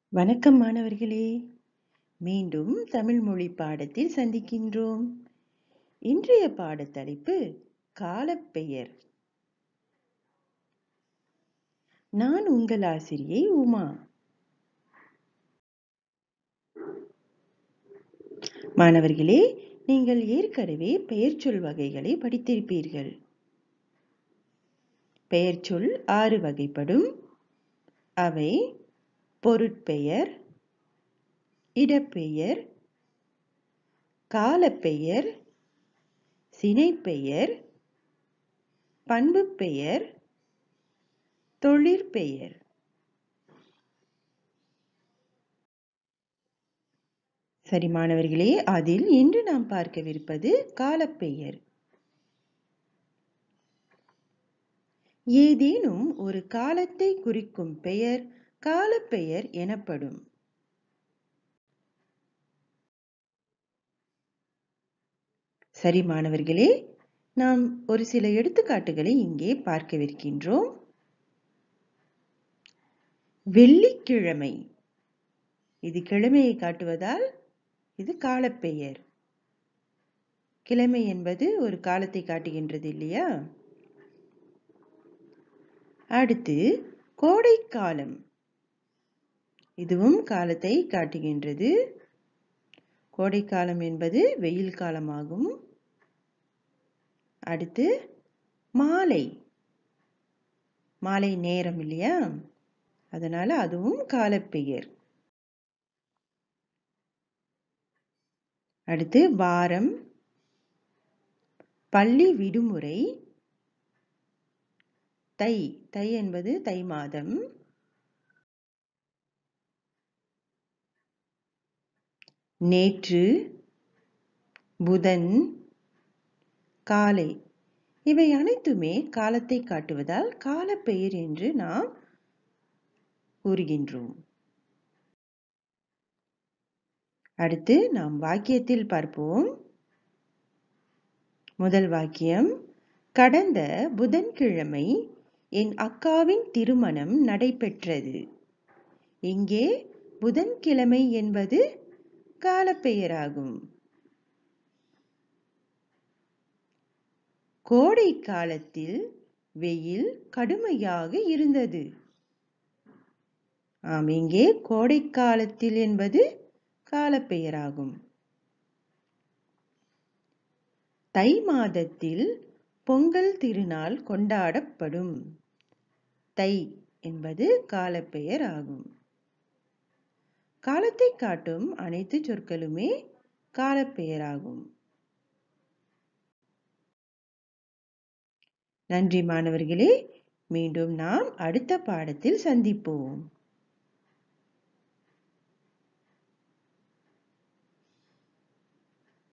வணக்கம் மாணவர்களே மீண்டும் தமிழ் மொழி பாடத்தில் சந்திக்கின்றோம் இன்றைய பாடத்தலைப்பு காலப்பெயர் நான் உங்கள் ஆசிரியை உமா மாணவர்களே நீங்கள் ஏற்கனவே பெயர்ச்சொல் வகைகளை படித்திருப்பீர்கள் பெயர்ச்சொல் ஆறு வகைப்படும் அவை பொருட்பெயர் இடப்பெயர் காலப்பெயர் சினைப்பெயர் பண்புப்பெயர் தொழிற்பெயர் சரி மாணவர்களே அதில் இன்று நாம் பார்க்கவிருப்பது காலப்பெயர் ஏதேனும் ஒரு காலத்தை குறிக்கும் பெயர் காலப்பெயர் எனப்படும் சரி மாணவர்களே நாம் ஒரு சில எடுத்துக்காட்டுகளை இங்கே பார்க்கவிருக்கின்றோம் வெள்ளிக்கிழமை இது கிழமையை காட்டுவதால் இது காலப்பெயர் கிழமை என்பது ஒரு காலத்தை காட்டுகின்றது இல்லையா அடுத்து கோடைக்காலம் இதுவும் காலத்தை காட்டுகின்றது கோடைக்காலம் என்பது வெயில் காலமாகும் அடுத்து மாலை மாலை நேரம் இல்லையா அதனால அதுவும் காலப்பெயர் அடுத்து வாரம் பள்ளி விடுமுறை தை தை என்பது தை மாதம் நேற்று புதன் காலை இவை அனைத்துமே காலத்தை காட்டுவதால் காலப்பெயர் என்று நாம் கூறுகின்றோம் அடுத்து நாம் வாக்கியத்தில் பார்ப்போம் முதல் வாக்கியம் கடந்த புதன்கிழமை என் அக்காவின் திருமணம் நடைபெற்றது இங்கே புதன்கிழமை என்பது காலப்பெயராகும் கோடை காலத்தில் வெயில் கடுமையாக இருந்தது ஆம் இங்கே கோடை காலத்தில் என்பது காலப்பெயராகும் தை மாதத்தில் பொங்கல் திருநாள் கொண்டாடப்படும் தை என்பது காலப்பெயர் ஆகும் காலத்தை காட்டும் அனைத்து சொற்களுமே காலப்பெயராகும் நன்றி மாணவர்களே மீண்டும் நாம் அடுத்த பாடத்தில் சந்திப்போம்